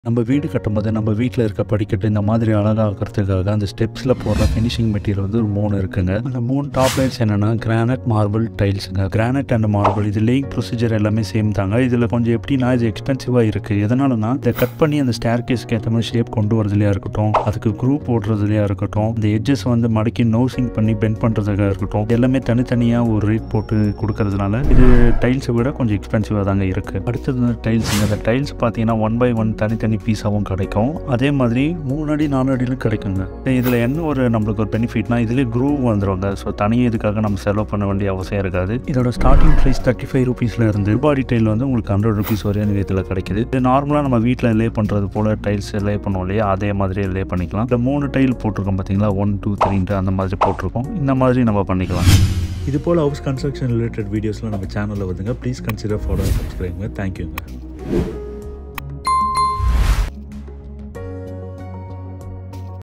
நம்ம வீடு கட்டும்போது நம்ம வீட்டில் இருக்க படிக்கட்டு இந்த மாதிரி அழகாக்கிறதுக்காக அந்த ஸ்டெப்ஸில் போடுற ஃபினிஷிங் மெட்டீரியல் வந்து ஒரு மூணு இருக்குங்க அந்த மூணு டாப் லைட்ஸ் என்னென்னா கிரானைட் மார்பிள் டைல்ஸுங்க கிரானைட் அண்ட் மார்பிள் இது லேயிங் ப்ரொசீஜர் எல்லாமே சேம் தாங்க இதில் கொஞ்சம் எப்படின்னா இது எக்ஸ்பென்சிவாக இருக்குது எதனாலனா இதை கட் பண்ணி அந்த ஸ்டேர் கேஸ்க்கு ஏற்ற மாதிரி ஷேப் கொண்டு வரதுலையா இருக்கட்டும் அதுக்கு குரூப் போடுறதுலையா இருக்கட்டும் இந்த எட்ஜஸ் வந்து மடக்கி நோசிங் பண்ணி பெண்ட் பண்ணுறதுக்காக இருக்கட்டும் எல்லாமே தனித்தனியாக ஒரு ரேட் போட்டு கொடுக்கறதுனால இது டைல்ஸை விட கொஞ்சம் எக்ஸ்பென்சிவாக தாங்க இருக்குது அடுத்தது வந்து டைல்ஸுங்க அந்த டைல்ஸ் பார்த்தீங்கன்னா ஒன் பை ஒன் தனித்தனி பீஸாகவும் கிடைக்கும் அதே மாதிரி மூணு அடி நாலு அடியிலும் கிடைக்குங்க இதில் என்ன ஒரு நம்மளுக்கு ஒரு பெனிஃபிட்னா இதுலேயே க்ரூவ் வந்துருவாங்க ஸோ தனியாக இதுக்காக நம்ம செலவு பண்ண வேண்டிய அவசியம் இருக்காது இதோட ஸ்டார்டிங் ப்ரைஸ் தேர்ட்டி ஃபைவ் ருபீஸில் இருந்து பாடி டைல் வந்து உங்களுக்கு ஹண்ட்ரட் ருபீஸ் வரையும் இதில் கிடைக்குது இது நார்மலாக நம்ம வீட்டில் லே பண்ணுறது போல் டைல்ஸ் லே பண்ணுவோம் இல்லையா அதே மாதிரி லே பண்ணிக்கலாம் இந்த மூணு டைல் போட்டிருக்கோம் பார்த்தீங்களா ஒன் டூ த்ரீன்ட்டு அந்த மாதிரி போட்டிருக்கோம் இந்த மாதிரி நம்ம பண்ணிக்கலாம் இது போல் ஹவுஸ் கன்ஸ்ட்ரக்ஷன் ரிலேட்டட் வீடியோஸ்லாம் நம்ம சேனலில் வந்துங்க ப்ளீஸ் கன்சிடர் ஃபாலோ சப்ஸ்கிரைபுங்க தேங்க்யூங்க